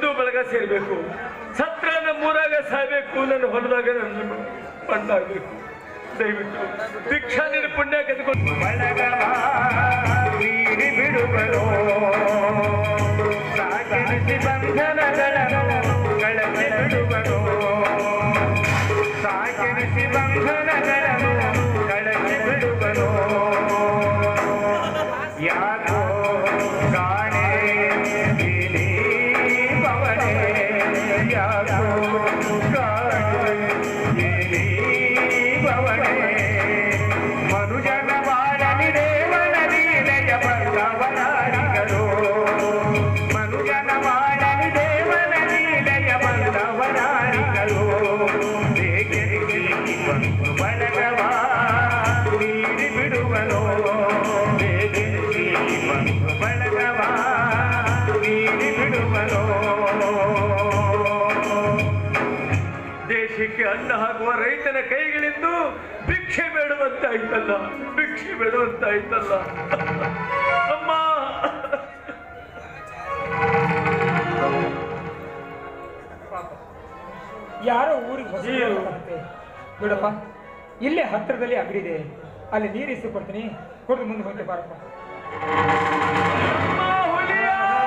ಬಂಧು ಬಳಗ ಸೇರ್ಬೇಕು ಸತ್ರ ನಮ್ಮೂರಾಗ ಸಾಯ್ಬೇಕು ನನ್ನ ಹೊಲದಾಗ ನನ್ನ ಮಣ್ಣಾಗಬೇಕು ದಯವಿಟ್ಟು ಭಿಕ್ಷಾ ನಿನ್ನ ಪುಣ್ಯ ಕದ್ಕೊಂಡು ಬೀರಿ ಬಿಡುವರು ಸಾಗಿರಿಸಿ ಬಂಧನಗಳನ್ನು ಕಳಚಿ ಬಿಡುವರು ಸಾಗಿರಿಸಿ ಬಂಧನಗಳನ್ನು ಕಳಚಿ ಬಿಡುವರು ಯಾಕೋ ಕಾಣೆ ಇಲ್ಲಿ ಪವನೆ ಯಾಕೋ ಕಾಣೆ ಇಲ್ಲಿ ಪವನೆ ಮನುಜನ ಮಾಡಲಿ ದೇವನ ಲೀಲೆಯ ಬಂದವನಾಡಿಗರು ಮನುಜನ ಮಾಡಲಿ ದೇವನ ಲೀಲೆಯ ಬಂದವನಾಡಿಗರು ಬೇಗೆರಿಗೆ ಬಂದು ಬಳಗವ ನೀಡಿ ಬಿಡುವನು ಬೇಗೆರಿಗೆ ಬಂದು ಬಳಗವ ನೀಡಿ ಬಿಡುವನು ದೇಶಕ್ಕೆ ಅನ್ನ ಹಾಕುವ ರೈತನ ಕೈಗಳಿಂದ ಭಿಕ್ಷೆ ಬೇಡುವಂತಾಯ್ತಲ್ಲ ಭಿಕ್ಷೆ ಬೇಡುವಂತಾಯ್ತಲ್ಲ ಅಮ್ಮ ಯಾರೋ ಊರಿಗೆ ಹೊಸ ಬರುತ್ತೆ. ನೋಡಪ್ಪ ಇಲ್ಲೇ ಹತ್ತಿರದಲ್ಲಿ ಅಂಗಡಿ ಇದೆ ಅಲ್ಲಿ ನೀರು ಇಸಿ ಕೊಡ್ತೀನಿ ಕೊಡು ಮುಂದೆ ಹೋಗ್ತೆ ಬಾರಪ್ಪ ಅಮ್ಮ, ಹುಲಿಯ!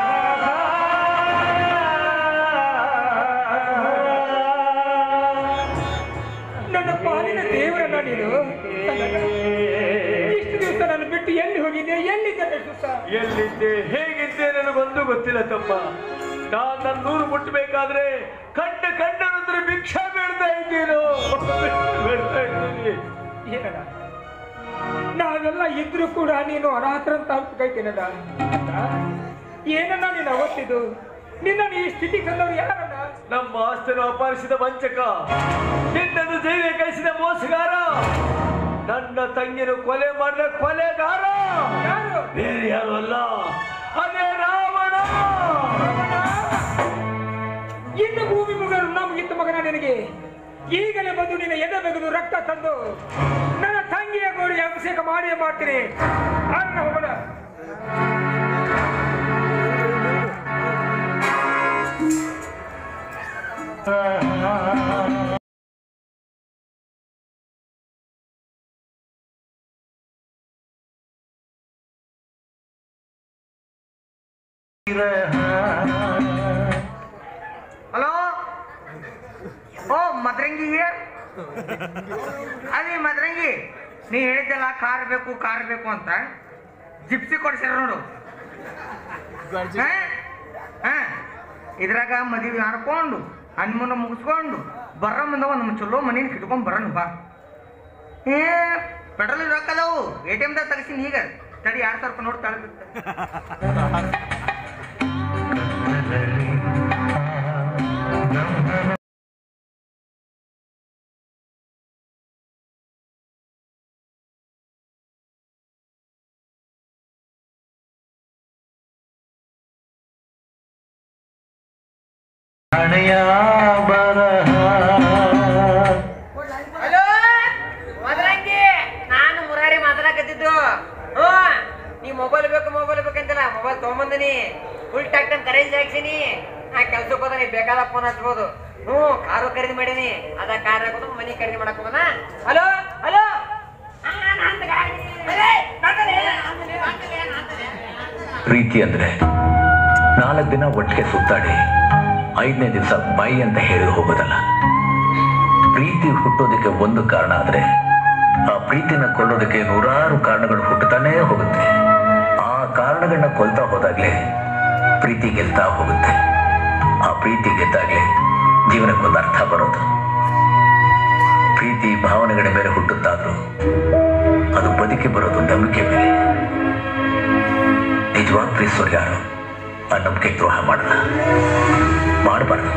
ನನ್ನ ಪಾಲಿನ ದೇವರನ್ನ ನೀನು ಇಷ್ಟು ದಿವಸ ನಾನು ಬಿಟ್ಟು ಎಲ್ಲಿ ಹೋಗಿದ್ದೆ ಎಲ್ಲಿದ್ದೆ ದಿವಸ ಎಲ್ಲಿದ್ದೆ ಹೇಗಿದ್ದೆ ನನಗೊಂದು ಗೊತ್ತಿಲ್ಲ ತಮ್ಮ ನಾನ್ ನನ್ನ ನೂರು ಮುಟ್ಟಬೇಕಾದ್ರೆ ಕಂಡ ಕಂಡನಂದ್ರೆ ಭಿಕ್ಷಾ ಬೇಡ್ತಾ ಇದ್ದೀನೋ ಬೇಡ್ತಾ ಇದ್ದೀನಿ ಏನಣ್ಣ ನಾವೆಲ್ಲ ಇದ್ರೂ ಕೂಡ ನೀನು ಅನಾಥರ ಅಂತ ಕೈತೇನಣ್ಣ ಏನಣ್ಣ ನೀನು ಅವತ್ತಿದ್ದು ನಿನ್ನ ಈ ಸ್ಥಿತಿ ತಂದವರು ಯಾರಣ್ಣ ನಮ್ಮ ಆಸ್ತನ ಅಪಹರಿಸಿದ ವಂಚಕ ನಿನ್ನನ್ನು ಜೈಲಿಗೆ ಕಳಿಸಿದ ಮೋಸಗಾರ ನನ್ನ ತಂಗಿನ ಕೊಲೆ ಮಾಡಿದ ಕೊಲೆಗಾರ ಯಾರು ಬೇರೆ ಯಾರು ಅಲ್ಲ ಅದೇ ರಾವಣ ಇನ್ನು ಭೂಮಿ ಮುಗರು ನಮಗಿತ್ತ ಮಗನ ನಿನಗೆ ಈಗಲೇ ಬಂದು ನಿನ್ನ ಎದೆ ಬೆಗೆದು ರಕ್ತ ತಂದು ನನ್ನ ತಂಗಿಯ ಗೋರಿಗೆ ಅಭಿಷೇಕ ಮಾಡಿಯೇ ಮಾಡ್ತೀನಿ ಅಣ್ಣ ಹೋಗೋಣ ಹಲೋ ಓ ಮದ್ರಂಗಿ ಅದೇ ಮದ್ರಂಗಿ ನೀ ಹೇಳಿದ್ದಲ್ಲ ಕಾರ್ ಬೇಕು ಕಾರ್ ಬೇಕು ಅಂತ ಜಿಪ್ಸಿ ಕೊಡ್ಸ್ಯಾರ ನೋಡು ಹಾ? ಹಾ. ಇದ್ರಾಗ ಮದುವೆ ಹಾಡ್ಕೊಂಡು ಹನ್ಮೂನ ಮುಗಿಸ್ಕೊಂಡು ಬರೋ ಮುಂದೆ ಒಂದು ಚಲೋ ಮನೇನ ಕಿಟ್ಕೊಂಡ್ ಬರೋಣ ಬಾ ಏ ಪೆಟ್ರೋಲ್ ರೊಕ್ಕ ಅದಾವು ಎ ಟಿ ಎಮ್ದಾಗ ತೆಗಿಸಿನಿ ಈಗ ತಡಿ ಎರಡು ಸಾವಿರ ರೂಪಾಯಿ ನೋಡಿ ತಳಬಿಟ್ಟು ಹಣೆಯ ಬರಹ ಹಲೋ ಮದರಂಗಿ ನಾನು ಮುರಾರಿ ಮಾತಾಡಕತ್ತಿದ್ದು ಹ್ಞೂ ನೀ ಮೊಬೈಲ್ ಬೇಕು ಮೊಬೈಲ್ ಬೇಕಂತಿಲ್ಲ ಮೊಬೈಲ್ ತೊಗೊಂಬಂದಿನಿ ಫುಲ್ ಟಾಕ್ ಟೈಮ್ ಕರೆನ್ಸಿ ಹಾಕ್ಸಿನಿ ನಾ ಕೆಲ್ಸಕ್ಕೆ ಹೋದ ಬೇಕಾದ ಫೋನ್ ಹಚ್ಬೋದು ಹ್ಞೂ ಕಾರು ಖರೀದಿ ಮಾಡೀನಿ ಅದ ಕಾರ್ ಹಾಕೋದು ಮನಿ ಖರೀದಿ ಮಾಡಕ್ ಹೋಗೋಣ ಹಲೋ ಹಲೋ ಆ, ನಂದ್ ಗಾಡಿ. ಅದೇ, ನಂದಲೇ, ನಂದಲೇ, ನಂದಲೇ, ನಂದಲೇ. ಪ್ರೀತಿ ಅಂದ್ರೆ ನಾಲ್ಕು ದಿನ ಒಟ್ಟಿಗೆ ಸುತ್ತಾಡಿ ಐದನೇ ದಿವಸ ಬೈ ಅಂತ ಹೇಳಿ ಹೋಗೋದಲ್ಲ ಪ್ರೀತಿ ಹುಟ್ಟೋದಕ್ಕೆ ಒಂದು ಕಾರಣ ಆದ್ರೆ ಆ ಪ್ರೀತಿನ ಕೊಲ್ಲೋದಕ್ಕೆ ನೂರಾರು ಕಾರಣಗಳು ಹುಟ್ಟುತ್ತಾನೇ ಹೋಗುತ್ತೆ ಆ ಕಾರಣಗಳನ್ನ ಕೊಲ್ತಾ ಹೋದಾಗ್ಲೇ ಪ್ರೀತಿ ಗೆಲ್ತಾ ಹೋಗುತ್ತೆ ಆ ಪ್ರೀತಿ ಗೆದ್ದಾಗ್ಲೇ ಜೀವನಕ್ಕೊಂದು ಅರ್ಥ ಬರೋದು ಪ್ರೀತಿ ಭಾವನೆಗಳ ಮೇಲೆ ಹುಟ್ಟುತ್ತಾದ್ರೂ ಅದು ಬದುಕಿ ಬರೋದು ನಂಬಿಕೆ ಮೇಲೆ ನಿಜವಾದ ಪ್ರೀತಿಸೋರು ಯಾರು ಆ ನಂಬಿಕೆ ದ್ರೋಹ ಮಾಡಲ್ಲ ಮಾಡಬಾರ್ದು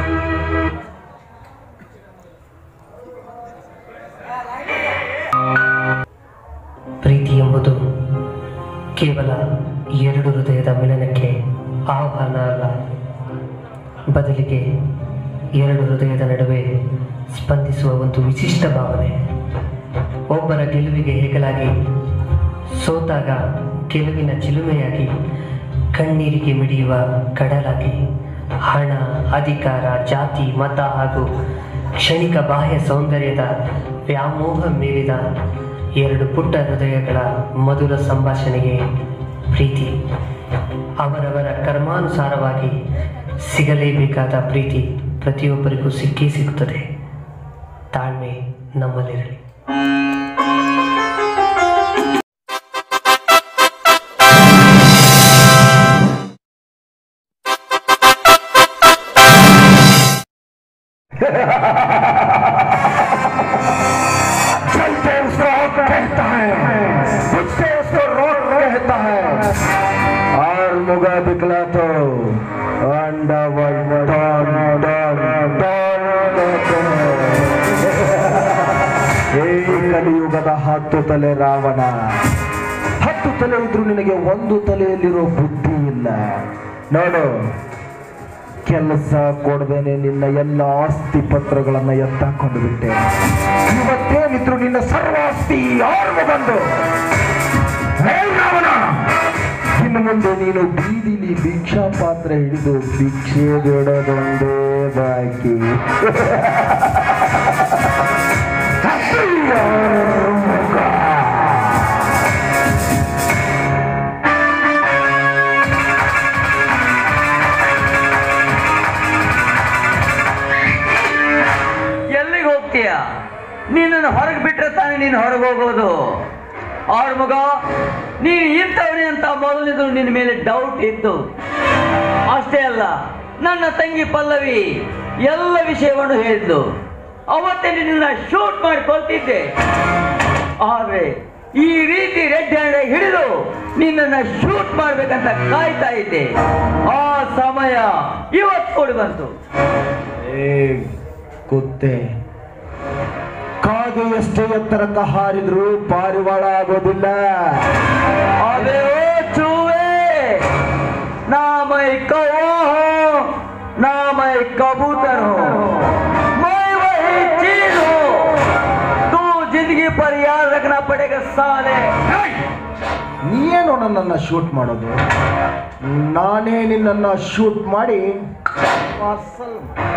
ಪ್ರೀತಿ ಎಂಬುದು ಕೇವಲ ಎರಡು ಹೃದಯದ ಮಿಲನಕ್ಕೆ ಆಹ್ವಾನ ಅಲ್ಲ ಬದಲಿಗೆ ಎರಡು ಹೃದಯದ ನಡುವೆ ಸ್ಪಂದಿಸುವ ಒಂದು ವಿಶಿಷ್ಟ ಭಾವನೆ ಒಬ್ಬರ ಗೆಲುವಿಗೆ ಹೆಗಲಾಗಿ ಸೋತಾಗ ಗೆಲುವಿನ ಚಿಲುಮೆಯಾಗಿ ಕಣ್ಣೀರಿಗೆ ಮಿಡಿಯುವ ಕಡಲಾಗಿ ಹಣ ಅಧಿಕಾರ ಜಾತಿ ಮತ ಹಾಗೂ ಕ್ಷಣಿಕ ಬಾಹ್ಯ ಸೌಂದರ್ಯದ ವ್ಯಾಮೋಹ ಮೀರಿದ ಎರಡು ಪುಟ್ಟ ಹೃದಯಗಳ ಮಧುರ ಸಂಭಾಷಣೆಗೆ ಪ್ರೀತಿ ಅವರವರ ಕರ್ಮಾನುಸಾರವಾಗಿ ಸಿಗಲೇಬೇಕಾದ ಪ್ರೀತಿ ಪ್ರತಿಯೊಬ್ಬರಿಗೂ ಸಿಕ್ಕೇ ಸಿಗುತ್ತದೆ ತಾಳ್ಮೆ ನಮ್ಮಲ್ಲಿರಲಿ चलते उसको कहता है उससे उसको रोक कहता है और मुगा दिखला तो अंडा डॉन डॉन डॉन कहते हैं ಏ ಕಲಿಯುಗದ ಹತ್ತು ತಲೆ ರಾವಣ ಹತ್ತು ತಲೆ ಇದ್ರೂ ನಿನಗೆ ಒಂದು ತಲೆಯಲ್ಲಿರೋ ಬುದ್ಧಿ ಇಲ್ಲ ನೋಡು ಕೆಲಸ ಕೊಡದೇನೆ ನಿನ್ನ ಎಲ್ಲ ಆಸ್ತಿ ಪತ್ರಗಳನ್ನ ಎತ್ತಾಕೊಂಡು ಬಿಟ್ಟೆ ಇವತ್ತೇನಿದ್ರು ನಿನ್ನ ಸರ್ವಾಸ್ತಿ ಯಾರು ಬಂದು ಇನ್ನು ಮುಂದೆ ನೀನು ಬೀದಿಲಿ ಭಿಕ್ಷಾ ಪಾತ್ರ ಹಿಡಿದು ಭಿಕ್ಷೆ ಬಿಡೋದೊಂದೇ ಬಾಕಿ ಎಲ್ಲಿಗೆ ಹೋಗ್ತೀಯ ನಿನ್ನನ್ನು ಹೊರಗೆ ಬಿಟ್ರೆ ತಾನೇ ನೀನು ಹೊರಗೆ ಹೋಗೋದು ಅವ್ರ ಮಗ ನೀನು ಇಂಥವನೇ ಅಂತ ಮೊದಲಿದ್ರು ನಿನ್ನ ಮೇಲೆ ಡೌಟ್ ಇತ್ತು ಅಷ್ಟೇ ಅಲ್ಲ ನನ್ನ ತಂಗಿ ಪಲ್ಲವಿ ಎಲ್ಲ ವಿಷಯವನ್ನು ಹೇಳಿದ್ಲು ಅವತ್ತೇ ನಿನ್ನ ಶೂಟ್ ಮಾಡಿ ಕೊಲ್ತಿದ್ದೆ ಆದ್ರೆ ಈ ರೀತಿ ರೆಡ್ ಹ್ಯಾಂಡ್ ಹಿಡಿದು ನಿನ್ನನ್ನ ಶೂಟ್ ಮಾಡ್ಬೇಕಂತ ಕಾಯ್ತಾ ಇದ್ದೆ ಆ ಸಮಯ ಇವತ್ತು ಕೂಡಿ ಬಂತು ಏ ಕುತ್ತೆ ಕಾಗೆ ಎಷ್ಟೇ ಎತ್ತರಕ್ಕ ಹಾರಿದ್ರು ಪಾರಿವಾಳ ಆಗೋದಿಲ್ಲ अबे ओ चूहे ना मैं कौवा हूँ ना मैं कबूतर हूँ मैं वही चीज हूँ तू जिंदगी पर याद रखना पड़ेगा साले ನೀನು ನನ್ನನ್ನು ಶೂಟ್ ಮಾಡೋದು ನಾನೇ ನಿನ್ನನ್ನು ಶೂಟ್ ಮಾಡಿ ಪಾರ್ಸಲ್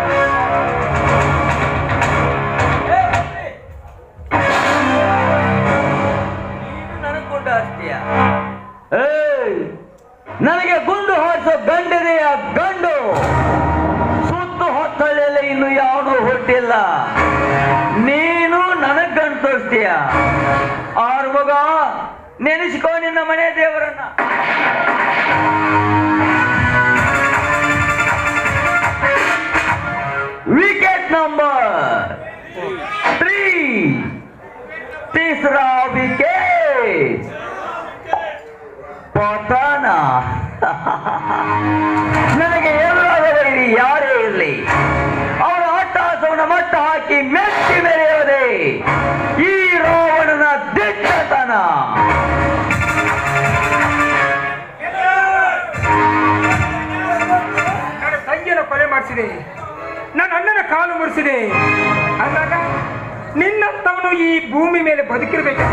ನನಗೆ ಗುಂಡು ಹಾರಿಸ್ತೀಯ ಏಯ್ ನನಗೆ ಗುಂಡು ಹಾರಿಸೋ ಗಂಡಿದೆಯ ಗಂಡು ಸುತ್ತು ಹೊತ್ತಳ್ಳಿಯಲ್ಲಿ ಇನ್ನು ಯಾವನು ಹುಟ್ಟಿಲ್ಲ ನೀನು ನನಗ್ ಗಂಡು ತೋರಿಸ್ತೀಯ ಆರ್ ಮಗ ನೆನೆಸ್ಕೋ ನಿನ್ನ ಮನೆ ದೇವರನ್ನ ವಿಕೆಟ್ ನಂಬರ್ ತ್ರೀ तीसरा विकेट ಪತನ ನನಗೆ ಎಲ್ಲರೂ ಇರಲಿ ಯಾರೇ ಇರಲಿ ಅವರ ಅಟ್ಟಹಾಸವನ್ನು ಮಟ್ಟ ಹಾಕಿ ಮೆಚ್ಚಿ ಮೆರೆಯುವುದೇ ಈ ರಾವಣನ ದಿಟ್ಟತನ ನನ್ನ ತಂಗಿಯನ್ನು ಕೊಲೆ ಮಾಡಿಸಿದೆ ನನ್ನ ಅಣ್ಣನ ಕಾಲು ಮುರಿಸಿದೆ ಅಂದಾಗ ನಿನ್ನಂತವನು ಈ ಭೂಮಿ ಮೇಲೆ ಬದುಕಿರ್ಬೇಕು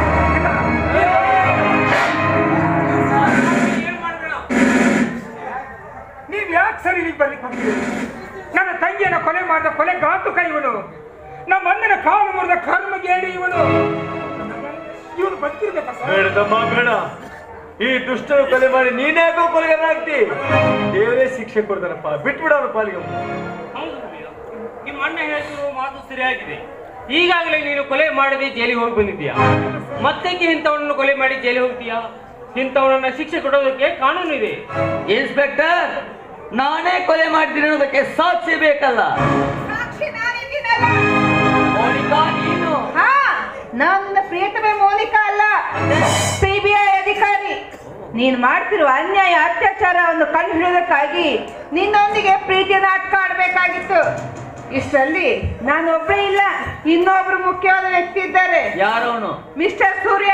ನೀವ್ ಯಾಕೆ ಸರ್ ಇಲ್ಲಿಗೆ ಬರ್ಲಿಕ್ಕೆ ಹೋಗಿದ್ದೀರಿ ನನ್ನ ತಂಗಿಯನ್ನ ಕೊಲೆ ಮಾಡಿದ ಕೊಲೆ ಗಾತು ಕೈ ಇವನು ನಮ್ಮ ಅಣ್ಣನ ಕಾಲು ಮುರಿದ ಕರ್ಮಗೇಡಿ ಇವನು ಇವನು ಬದುಕಿರ್ಬೇಕಾ ಸರ್ ಬೇಡ ತಮ್ಮ ಬೇಡ ಈ ದುಷ್ಟರು ಕೊಲೆ ಮಾಡಿ ನೀನ್ಯಾಕೋ ಕೊಲೆಗಾರನಾಗ್ತಿ ದೇವರೇ ಶಿಕ್ಷೆ ಕೊಡ್ತಾರಪ್ಪ ಬಿಟ್ಬಿಡ ಅವ್ರ ಪಾಲಿಗೆ ನಿಮ್ಮ ಅಣ್ಣ ಹೇಳ್ತಿರೋ ಮಾತು ಸರಿಯಾಗಿದೆ ಈಗಾಗಲೇ ನೀನು ಕೊಲೆ ಮಾಡದೆ ಜೈಲಿಗೆ ಹೋಗಿ ಬಂದಿದ್ದೀಯಾ ಮತ್ತೇಕೆ ಇಂಥವನನ್ನು ಕೊಲೆ ಮಾಡಿ ಜೈಲಿಗೆ ಹೋಗ್ತೀಯಾ ಇಂಥವನನ್ನ ಶಿಕ್ಷೆ ಕೊಡೋದಕ್ಕೆ ಕಾನೂನು ಇದೆ ಇನ್ಸ್ಪೆಕ್ಟರ್ ನಾನೇ ಕೊಲೆ ಮಾಡ್ತೀನಿ ಅನ್ನೋದಕ್ಕೆ ಸಾಕ್ಷಿ ಬೇಕಲ್ಲ ಸಾಕ್ಷಿ ನಾನಿದ್ದೀನಲ್ಲ. ಮೋನಿಕಾ ನೀನು ಹಾ ನನ್ನ ಪ್ರಿಯತಮೆ ಮೋನಿಕಾ ಅಲ್ಲ ಸಿಬಿಐ ಅಧಿಕಾರಿ ನೀನ್ ಮಾಡ್ತಿರುವ ಅನ್ಯಾಯ ಅತ್ಯಾಚಾರವನ್ನು ಕಂಡುಹಿಡಿಯೋದಕ್ಕಾಗಿ ನಿನ್ನೊಂದಿಗೆ ಪ್ರೀತಿಯ ನಾಟಕ ಆಡ್ಬೇಕಾಗಿತ್ತು ಇಷ್ಟರಲ್ಲಿ ನಾನೊಬ್ಬಳೇ ಇಲ್ಲ ಇನ್ನೊಬ್ರು ಮುಖ್ಯವಾದ ವ್ಯಕ್ತಿ ಇದ್ದಾರೆ ಯಾರವನು ಮಿಸ್ಟರ್ ಸೂರ್ಯ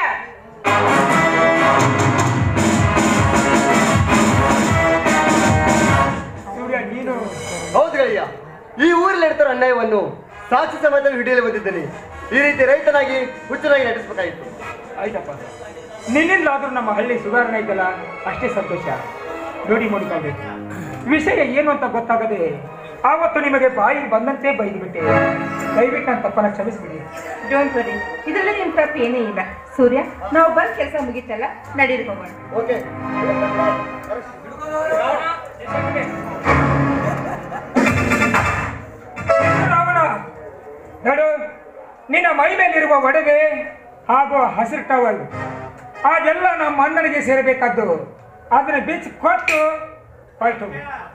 ಸೂರ್ಯ ನೀನು ಹೌದ್ರಯ್ಯ ಈ ಊರಲ್ಲಿ ನಡೀತಾರ ಅನ್ಯಾಯವನ್ನು ಸಾಕ್ಷಿ ಸಮಾಜದಲ್ಲಿ ಹಿಡಿಯಲು ಬಂದಿದ್ದೇನೆ ಈ ರೀತಿ ರೈತನಾಗಿ ಹುಚ್ಚನಾಗಿ ನಟಿಸಬೇಕಾಗಿತ್ತು ಆಯ್ತಪ್ಪ ನಿನ್ನಿಂದಲಾದ್ರೂ ನಮ್ಮ ಹಳ್ಳಿ ಸುಧಾರಣೆ ಐತಲ್ಲ ಅಷ್ಟೇ ಸಂತೋಷ ನೋಡಿ ಮೋನಿಕಾ ವಿಷಯ ಏನು ಅಂತ ಗೊತ್ತಾಗದೆ ಆವತ್ತು ನಿಮಗೆ ಬಾಯಿ ಬಂದಂತೆ ಬೈದುಬಿಟ್ಟೆ ದಯವಿಟ್ಟು ನನ್ನ ತಪ್ಪನ್ನ ಕ್ಷಮಿಸ್ಬಿಡಿ ಡೋಂಟ್ ವರಿ ಇದರಲ್ಲಿ ನಿಮ್ ತಪ್ಪು ಏನೇ ಇಲ್ಲ ಸೂರ್ಯ ನಾವು ಬಂದ್ ಕೆಲಸ ಮುಗಿತಲ್ಲ ನಡೀರಿ ಹೋಗೋಣ ಓಕೆ ರಾವಣ ನಡು ನಿನ್ನ ಮೈ ಮೇಲಿರುವ ಒಡವೆ ಹಾಗೂ ಹಸಿರು ಟವಲ್ ಅದೆಲ್ಲ ನಮ್ಮ ಅಣ್ಣನಿಗೆ ಸೇರಬೇಕಾದ್ದು ಅದನ್ನ ಬಿಚ್ಚಿ ಕೊಟ್ಟು ಹೊರಟು